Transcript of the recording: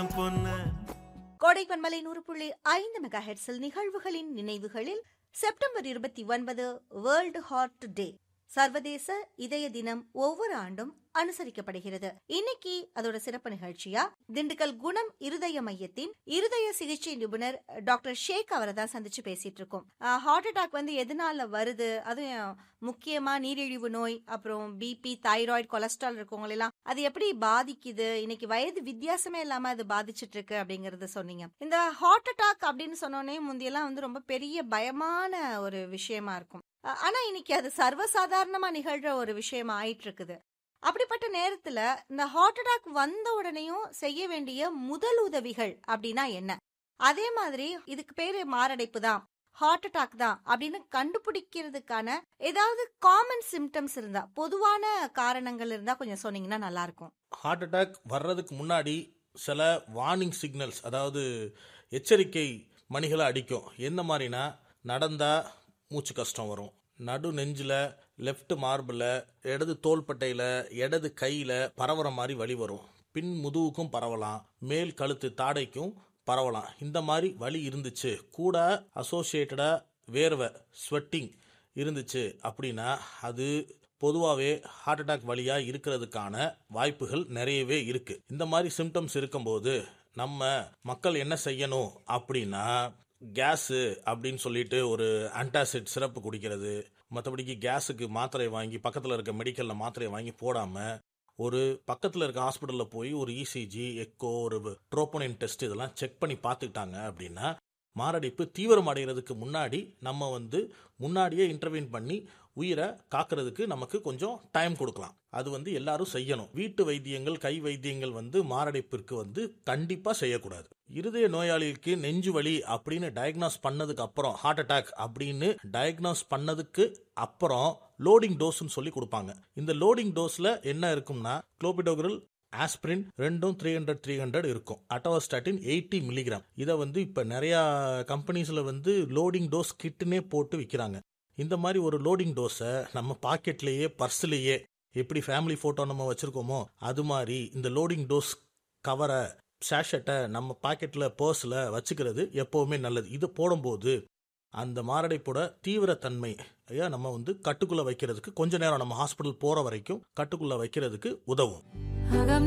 என் பொண்ணு கோடை பண்பலை நூறு புள்ளி ஐந்து மெகா ஹெட்ஸில் நிகழ்வுகளின் நினைவுகளில் செப்டம்பர் இருபத்தி ஒன்பது வேர்ல்டு ஹார்ட் டே சர்வதேச இதய தினம் ஒவ்வொரு ஆண்டும் அனுசரிக்கப்படுகிறது இன்னைக்கு அதோட சிறப்பு நிகழ்ச்சியா திண்டுக்கல் குணம் இருதய மையத்தின் இருதய சிகிச்சை நிபுணர் டாக்டர் ஷேக் அவரை தான் சந்திச்சு பேசிட்டு இருக்கோம் ஹார்ட் அட்டாக் வந்து எதனால வருது அதுவும் முக்கியமா நீரிழிவு நோய் அப்புறம் பிபி தைராய்டு கொலஸ்ட்ரால் இருக்கவங்க எல்லாம் அது எப்படி பாதிக்குது இன்னைக்கு வயது வித்தியாசமே இல்லாம அது பாதிச்சிட்டு இருக்கு அப்படிங்கறத சொன்னீங்க இந்த ஹார்ட் அட்டாக் அப்படின்னு சொன்னோன்னே முந்தியெல்லாம் வந்து ரொம்ப பெரிய பயமான ஒரு விஷயமா இருக்கும் அ- ஆனா இன்னைக்கு அது சர்வசாதாரணமா நிகழ்ற ஒரு விஷயமா ஆயிட்டு இருக்குது அப்படிப்பட்ட நேரத்துல இந்த ஹார்ட் அட்டாக் வந்த உடனேயும் செய்ய வேண்டிய முதல் உதவிகள் அப்படின்னா என்ன அதே மாதிரி இதுக்கு பேரு மாரடைப்பு தான் ஹார்ட் அட்டாக் தான் அப்படின்னு கண்டுபிடிக்கிறதுக்கான ஏதாவது காமன் சிம்டம்ஸ் இருந்தா பொதுவான காரணங்கள் இருந்தா கொஞ்சம் சொன்னீங்கன்னா நல்லா இருக்கும் ஹார்ட் அட்டாக் வர்றதுக்கு முன்னாடி சில வார்னிங் சிக்னல்ஸ் அதாவது எச்சரிக்கை மணிகளை அடிக்கும் எந்த மாதிரினா நடந்தா மூச்சு கஷ்டம் வரும் நடு நெஞ்சில் லெஃப்ட் மார்பில் இடது தோள்பட்டையில் இடது கையில் பரவுற மாதிரி வலி வரும் பின் முதுகுக்கும் பரவலாம் மேல் கழுத்து தாடைக்கும் பரவலாம் இந்த மாதிரி வலி இருந்துச்சு கூட அசோசியேட்டடாக வேர்வை ஸ்வெட்டிங் இருந்துச்சு அப்படின்னா அது பொதுவாகவே ஹார்ட் அட்டாக் வழியாக இருக்கிறதுக்கான வாய்ப்புகள் நிறையவே இருக்கு இந்த மாதிரி சிம்டம்ஸ் இருக்கும்போது நம்ம மக்கள் என்ன செய்யணும் அப்படின்னா கேஸு அப்படின்னு சொல்லிட்டு ஒரு ஆன்டாசிட் சிறப்பு குடிக்கிறது மற்றபடிக்கு கேஸுக்கு மாத்திரை வாங்கி பக்கத்தில் இருக்க மெடிக்கலில் மாத்திரையை வாங்கி போடாமல் ஒரு பக்கத்தில் இருக்க ஹாஸ்பிட்டலில் போய் ஒரு இசிஜி எக்கோ ஒரு ட்ரோப்போனின் டெஸ்ட் இதெல்லாம் செக் பண்ணி பார்த்துக்கிட்டாங்க அப்படின்னா மாரடைப்பு தீவிரம் அடைகிறதுக்கு முன்னாடி நம்ம வந்து முன்னாடியே இன்டர்வீன் பண்ணி உயிரை காக்கிறதுக்கு நமக்கு கொஞ்சம் டைம் கொடுக்கலாம் அது வந்து எல்லாரும் செய்யணும் வீட்டு வைத்தியங்கள் கை வைத்தியங்கள் வந்து மாரடைப்பிற்கு வந்து கண்டிப்பாக செய்யக்கூடாது இருதய நோயாளிக்கு நெஞ்சு வலி அப்படின்னு டயக்னாஸ் பண்ணதுக்கு அப்புறம் ஹார்ட் அட்டாக் அப்படின்னு டயக்னாஸ் பண்ணதுக்கு அப்புறம் லோடிங் டோஸ்னு சொல்லி கொடுப்பாங்க இந்த லோடிங் டோஸ்ல என்ன இருக்கும்னா குளோபிடோகிரல் ஆஸ்பிரின் ரெண்டும் த்ரீ ஹண்ட்ரட் த்ரீ ஹண்ட்ரட் இருக்கும் அட்டோஸ்டாட்டின் எயிட்டி மில்லிகிராம் இதை வந்து இப்போ நிறையா கம்பெனிஸில் வந்து லோடிங் டோஸ் கிட்டுனே போட்டு விற்கிறாங்க இந்த மாதிரி ஒரு லோடிங் டோஸை நம்ம பாக்கெட்லேயே பர்ஸ்லேயே எப்படி ஃபேமிலி ஃபோட்டோ நம்ம வச்சுருக்கோமோ அது மாதிரி இந்த லோடிங் டோஸ் கவரை சேஷட்டை நம்ம பாக்கெட்டில் பர்ஸில் வச்சுக்கிறது எப்போவுமே நல்லது இது போடும்போது அந்த மாரடைப்போட தீவிரத்தன்மை ஐயா நம்ம வந்து கட்டுக்குள்ளே வைக்கிறதுக்கு கொஞ்ச நேரம் நம்ம ஹாஸ்பிட்டல் போகிற வரைக்கும் கட்டுக்குள்ளே வைக்கிறதுக்கு உதவும்